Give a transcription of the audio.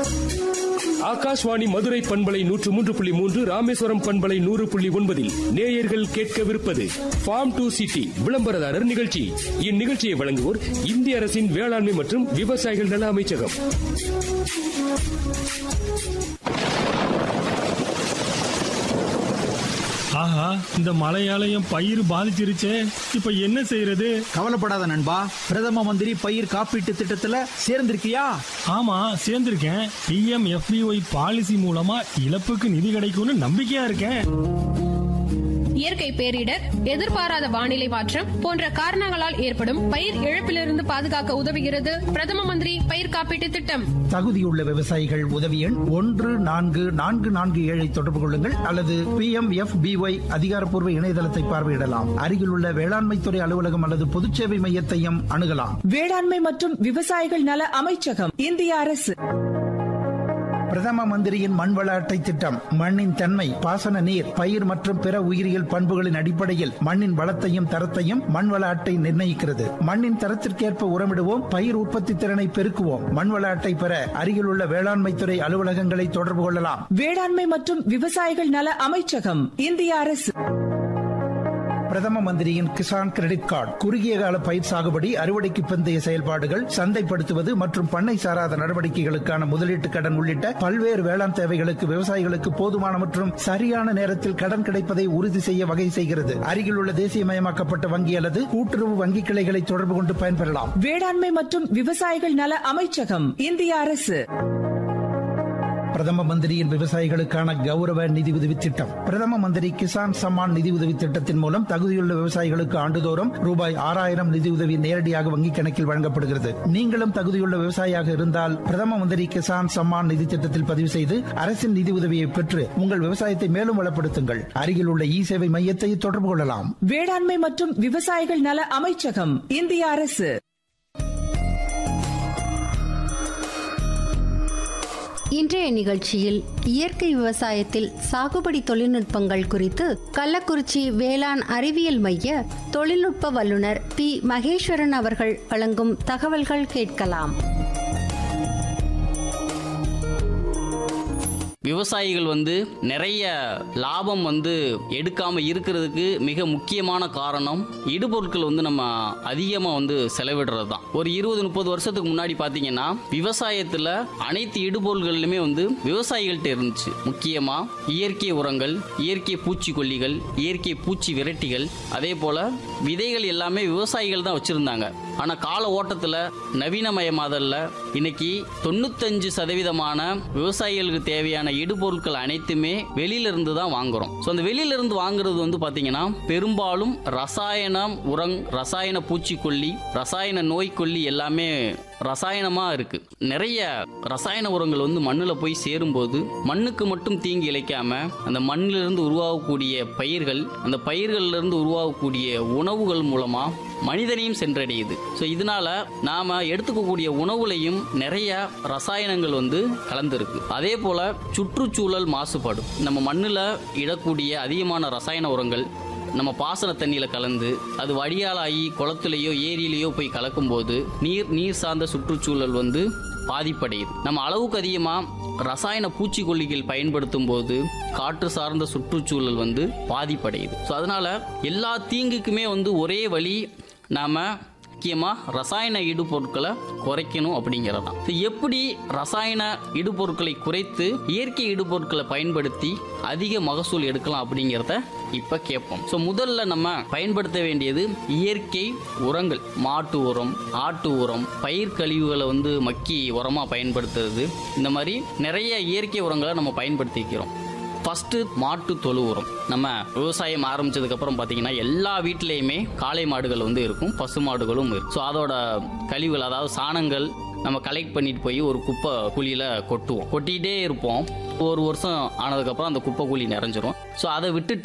ஆகாஷ்வாணி மதுரை பண்பலை நூற்று மூன்று புள்ளி மூன்று ராமேஸ்வரம் பண்பலை நூறு புள்ளி ஒன்பதில் நேயர்கள் கேட்கவிருப்பது ஃபார்ம் டு சிட்டி விளம்பரதாரர் நிகழ்ச்சி இந்நிகழ்ச்சியை வழங்குவோர் இந்திய அரசின் வேளாண்மை மற்றும் விவசாயிகள் நல அமைச்சகம் ஆஹா இந்த மழையாலயம் பயிர் பாதிச்சிருச்சே இப்ப என்ன செய்யறது கவலைப்படாத நண்பா பிரதம மந்திரி பயிர் காப்பீட்டு திட்டத்துல சேர்ந்திருக்கியா ஆமா சேர்ந்திருக்கேன் பிஎம் எஃபிஒய் பாலிசி மூலமா இழப்புக்கு நிதி கிடைக்கும்னு நம்பிக்கையா இருக்கேன் இயற்கை பேரிடர் எதிர்பாராத வானிலை மாற்றம் போன்ற காரணங்களால் ஏற்படும் பயிர் இழப்பிலிருந்து பாதுகாக்க உதவுகிறது பிரதம மந்திரி பயிர் காப்பீட்டு திட்டம் தகுதியுள்ள விவசாயிகள் உதவி எண் ஒன்று நான்கு நான்கு நான்கு ஏழை தொடர்பு கொள்ளுங்கள் அல்லது பி எம் எஃப் பிஒய் அதிகாரப்பூர்வ இணையதளத்தை பார்வையிடலாம் அருகிலுள்ள வேளாண்மைத்துறை அலுவலகம் அல்லது பொதுச்சேவை மையத்தையும் அணுகலாம் வேளாண்மை மற்றும் விவசாயிகள் நல அமைச்சகம் இந்திய அரசு பிரதம மந்திரியின் மண்வள அட்டை திட்டம் மண்ணின் தன்மை பாசன நீர் பயிர் மற்றும் பிற உயிரியல் பண்புகளின் அடிப்படையில் மண்ணின் வளத்தையும் தரத்தையும் மண்வள அட்டை நிர்ணயிக்கிறது மண்ணின் தரத்திற்கேற்ப உரமிடுவோம் பயிர் உற்பத்தி திறனை பெருக்குவோம் மண்வள அட்டை பெற அருகிலுள்ள வேளாண்மைத்துறை அலுவலகங்களை தொடர்பு கொள்ளலாம் வேளாண்மை மற்றும் விவசாயிகள் நல அமைச்சகம் இந்திய அரசு பிரதம மந்திரியின் கிசான் கிரெடிட் கார்டு குறுகிய கால பயிர் சாகுபடி அறுவடைக்கு பிந்தைய செயல்பாடுகள் சந்தைப்படுத்துவது மற்றும் பண்ணை சாராத நடவடிக்கைகளுக்கான முதலீட்டு கடன் உள்ளிட்ட பல்வேறு வேளாண் தேவைகளுக்கு விவசாயிகளுக்கு போதுமான மற்றும் சரியான நேரத்தில் கடன் கிடைப்பதை உறுதி செய்ய வகை செய்கிறது அருகிலுள்ள தேசியமயமாக்கப்பட்ட வங்கி அல்லது கூட்டுறவு வங்கி கிளைகளை தொடர்பு கொண்டு பயன்பெறலாம் வேளாண்மை மற்றும் விவசாயிகள் நல அமைச்சகம் இந்திய அரசு பிரதம மந்திரியின் விவசாயிகளுக்கான கௌரவ நிதி உதவி திட்டம் பிரதம மந்திரி கிசான் சம்மான் நிதி உதவி திட்டத்தின் மூலம் தகுதியுள்ள விவசாயிகளுக்கு ஆண்டுதோறும் ரூபாய் ஆறாயிரம் நிதி உதவி நேரடியாக வங்கிக் கணக்கில் வழங்கப்படுகிறது நீங்களும் தகுதியுள்ள விவசாயியாக இருந்தால் பிரதம மந்திரி கிசான் சம்மான் நிதி திட்டத்தில் பதிவு செய்து அரசின் நிதி உதவியை பெற்று உங்கள் விவசாயத்தை மேலும் வளப்படுத்துங்கள் அருகில் உள்ள இ சேவை மையத்தை தொடர்பு கொள்ளலாம் வேளாண்மை மற்றும் விவசாயிகள் நல அமைச்சகம் இந்திய அரசு இன்றைய நிகழ்ச்சியில் இயற்கை விவசாயத்தில் சாகுபடி தொழில்நுட்பங்கள் குறித்து கள்ளக்குறிச்சி வேளாண் அறிவியல் மைய தொழில்நுட்ப வல்லுநர் பி மகேஸ்வரன் அவர்கள் வழங்கும் தகவல்கள் கேட்கலாம் விவசாயிகள் வந்து நிறைய லாபம் வந்து எடுக்காம இருக்கிறதுக்கு மிக முக்கியமான காரணம் இடுபொருட்கள் வந்து நம்ம அதிகமாக வந்து செலவிடுறது தான் ஒரு இருபது முப்பது வருஷத்துக்கு முன்னாடி பார்த்தீங்கன்னா விவசாயத்தில் அனைத்து இடுபொருள்களிலுமே வந்து விவசாயிகள்கிட்ட இருந்துச்சு முக்கியமாக இயற்கை உரங்கள் இயற்கை பூச்சிக்கொல்லிகள் இயற்கை பூச்சி விரட்டிகள் அதே போல் விதைகள் எல்லாமே விவசாயிகள் தான் வச்சுருந்தாங்க ஆனால் கால ஓட்டத்தில் நவீனமயமாதல்ல இன்னைக்கு தொண்ணூத்தஞ்சு சதவீதமான விவசாயிகளுக்கு தேவையான இடுபொருட்கள் அனைத்துமே வெளியில இருந்து தான் வாங்குறோம் ஸோ அந்த வெளியில இருந்து வாங்குறது வந்து பாத்தீங்கன்னா பெரும்பாலும் ரசாயனம் உரங் ரசாயன பூச்சிக்கொல்லி ரசாயன நோய்க்கொல்லி எல்லாமே ரசாயனமா இருக்கு நிறைய ரசாயன உரங்கள் வந்து மண்ணுல போய் சேரும்போது மண்ணுக்கு மட்டும் தீங்கு இழைக்காம அந்த மண்ணிலிருந்து உருவாகக்கூடிய பயிர்கள் அந்த பயிர்கள்ல இருந்து உருவாகக்கூடிய உணவுகள் மூலமா மனிதனையும் சென்றடையுது ஸோ இதனால நாம எடுத்துக்கக்கூடிய உணவுலையும் நிறைய ரசாயனங்கள் வந்து கலந்துருக்கு அதே போல சுற்றுச்சூழல் மாசுபாடு நம்ம மண்ணில் இடக்கூடிய அதிகமான ரசாயன உரங்கள் நம்ம பாசன தண்ணியில கலந்து அது வடியாலாகி குளத்துலையோ ஏரியிலையோ போய் கலக்கும்போது நீர் நீர் சார்ந்த சுற்றுச்சூழல் வந்து பாதிப்படையுது நம்ம அளவுக்கு அதிகமாக ரசாயன பூச்சிக்கொல்லிகள் பயன்படுத்தும் போது காற்று சார்ந்த சுற்றுச்சூழல் வந்து பாதிப்படையுது ஸோ அதனால எல்லா தீங்குக்குமே வந்து ஒரே வழி நாம முக்கியமாக ரசாயன இடுபொருட்களை குறைக்கணும் அப்படிங்கிறது தான் So, எப்படி ரசாயன இடுபொருட்களை குறைத்து இயற்கை இடுபொருட்களை பயன்படுத்தி அதிக மகசூல் எடுக்கலாம் அப்படிங்கிறத இப்போ கேட்போம் ஸோ முதல்ல நம்ம பயன்படுத்த வேண்டியது இயற்கை உரங்கள் மாட்டு உரம் ஆட்டு உரம் பயிர் கழிவுகளை வந்து மக்கி உரமாக பயன்படுத்துறது இந்த மாதிரி நிறைய இயற்கை உரங்களை நம்ம பயன்படுத்திக்கிறோம் ஃபர்ஸ்ட் மாட்டு தொழு உரம் நம்ம விவசாயம் ஆரம்பிச்சதுக்கு அப்புறம் பார்த்தீங்கன்னா எல்லா வீட்லேயுமே காளை மாடுகள் வந்து இருக்கும் பசு மாடுகளும் இருக்கும் ஸோ அதோட கழிவுகள் அதாவது சாணங்கள் நம்ம கலெக்ட் பண்ணிட்டு போய் ஒரு குப்பை குழியில கொட்டுவோம் கொட்டிகிட்டே இருப்போம் ஒரு வருஷம் ஆனதுக்கப்புறம் அந்த குப்பை குழி நிறைஞ்சிரும் ஸோ அதை விட்டுட்டு